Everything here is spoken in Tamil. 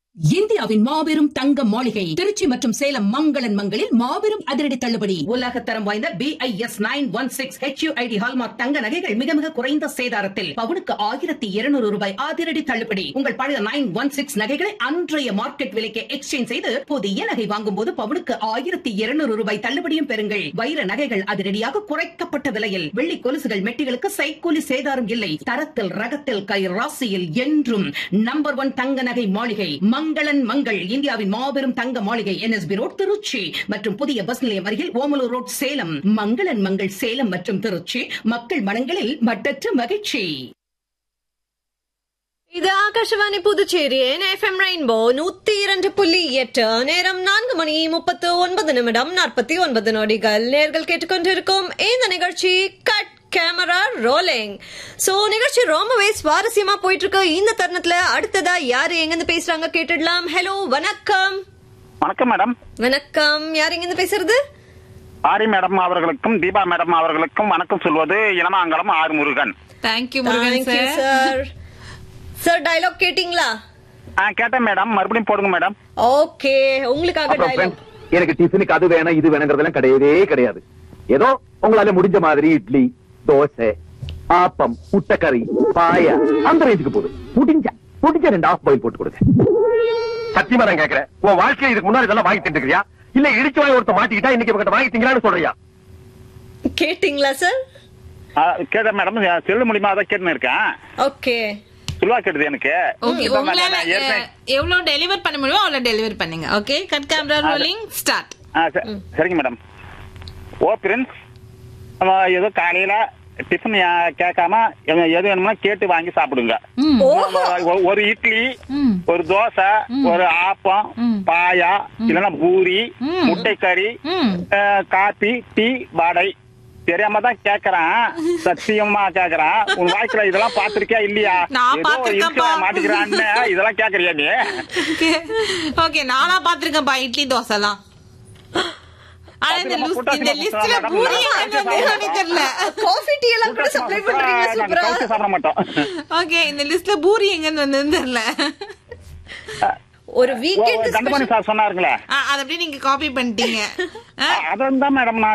இந்தியாவின் மாபெரும் தங்க மாளிகை திருச்சி மற்றும் சேலம் மங்களன் மங்களில் மாபெரும் அதிரடி தள்ளுபடி உலக தரம் வாய்ந்த B I S nine one six HUID hallmark தங்க நகைகள் மிக மிக குறைந்த சேதாரத்தில் பவுனுக்கு ஆயிரத்தி இருநூறு ரூபாய் அதிரடி தள்ளுபடி உங்கள் பழைய நைன் ஒன் சிக்ஸ் நகைகளை அன்றைய மார்க்கெட் விலைக்கு எக்ஸ்சேஞ்ச் செய்து புதிய நகை வாங்கும் போது பவுனுக்கு ஆயிரத்தி இருநூறு ரூபாய் தள்ளுபடியும் பெறுங்கள் வைர நகைகள் அதிரடியாக குறைக்கப்பட்ட விலையில் வெள்ளி கொலுசுகள் மெட்டிகளுக்கு சைக்கூலி சேதாரம் இல்லை தரத்தில் ரகத்தில் கை ராசியில் என்றும் நம்பர் ஒன் தங்க நகை மாளிகை மங்களன் மங்கள் இந்தியாவின் மாபெரும் தங்க மாளிகை என்எஸ்பி ரோட் திருச்சி மற்றும் புதிய பஸ் நிலையம் அருகில் ஓமலூர் ரோட் சேலம் மங்களன் மங்கள் சேலம் மற்றும் திருச்சி மக்கள் மனங்களில் மட்டற்ற மகிழ்ச்சி இது ஆகாஷவாணி புதுச்சேரி எஃப்எம் ரெயின்போ நூத்தி இரண்டு புள்ளி எட்டு நேரம் நான்கு மணி முப்பத்து ஒன்பது நிமிடம் நாற்பத்தி ஒன்பது நொடிகள் நேர்கள் கேட்டுக்கொண்டிருக்கும் இந்த நிகழ்ச்சி கட் கேமரா ரோலிங் சோ நிகழ்ச்சி ரொம்பவே சுவாரஸ்யமா போயிட்டு இருக்கு இந்த தருணத்துல அடுத்ததா யாரு எங்கிருந்து பேசுறாங்க கேட்டுடலாம் ஹலோ வணக்கம் வணக்கம் மேடம் வணக்கம் யார் எங்கிருந்து பேசுறது ஆரி மேடம் அவர்களுக்கும் தீபா மேடம் அவர்களுக்கும் வணக்கம் சொல்வது இனமாங்கலம் ஆறு Murugan thank you Murugan thank you sir sir sir dialogue கேட்டிங்களா ஆ கேட்டேன் மேடம் மறுபடியும் போடுங்க மேடம் ஓகே உங்களுக்காக அப்புறம் டயலாக் friends, எனக்கு டிஃபனுக்கு அது வேணும் இது வேணுங்கிறதெல்லாம் கிடையவே கிடையாது ஏதோ உங்களால முடிஞ்ச மாதிரி இட்லி தோசை ஆப்பம் முட்டைக்கறி பாயா அந்த ரேஞ்சுக்கு போதும் முடிஞ்சா முடிஞ்ச ரெண்டு ஆஃப் பாயில் போட்டு கொடுங்க சத்தியமா நான் கேக்குறேன் உன் வாழ்க்கையில இதுக்கு முன்னாடி இதெல்லாம் வாங்கி தின்றுக்கிறியா இல்ல இடிச்சு வாங்கி ஒருத்த மாட்டிக்கிட்டா இன்னைக்கு இவங்கிட்ட வாங்கி திங்கலான்னு சொல்றியா கேட்டிங்களா சார் ஆ, கேட்டேன் மேடம் செல்லு மூலியமா அதான் கேட்டுன்னு இருக்கேன் ஓகே சொல்லுவா கேட்டது எனக்கு ஓகே இப்ப உங்களால நான் ஏற்கனவே- அஹ், எவ்வளவு டெலிவர் பண்ண முடியுமோ அவ்வளவு டெலிவர் பண்ணுங்க okay cut camera rolling start ஆ, ச- சரிங்க மேடம் ஓ பிரின்ஸ் ஏதோ காலையில டிஃபன் கேட்காம எது எது வேணும்னா கேட்டு வாங்கி சாப்பிடுங்க ஒ- ஒரு இட்லி ம். ஒரு தோசை ஒரு ஆப்பம் ம். பாயா இல்லைன்னா பூரி ம். முட்டைக்கறி ம். அஹ், காபி டீ வடை தெரியாம தான் கேக்குறான் சத்தியமா கேக்குறான் உன் வாழ்க்கையில இதெல்லாம் பாத்திருக்கியா இல்லையா நான் ஏதோ பார்த்திருக்கேன்ப்பா. இருக்கிற மாட்டிக்கிறான்னு இதெல்லாம் கேக்குறியா நீ ஓகே ஓகே நானா பாத்திருக்கேன்ப்பா இட்லி தோசை எல்லாம் ஆனா இந்த அப்படி நம்ம லிஸ்ட் கூட்டாசி இந்த நம்ம லிஸ்ட்ல சாப்பிட பூரி மாட்டோம். எங்க வந்து தெரியல காஃபி டீ எல்லாம் கூட சப்ளை பண்றீங்க நாங்க சூப்பரா கவுச்சி சாப்பிட மாட்டோம் ஓகே இந்த லிஸ்ட்ல பூரி எங்கன்னு வந்து தெரியல ஒரு வீக்கெண்ட் தண்டபாணி சார் சொன்னாருங்களே ஆ, அத அப்படியே நீங்க காப்பி பண்ணிட்டீங்க ஆ, அதான் தான் மேடம் நான்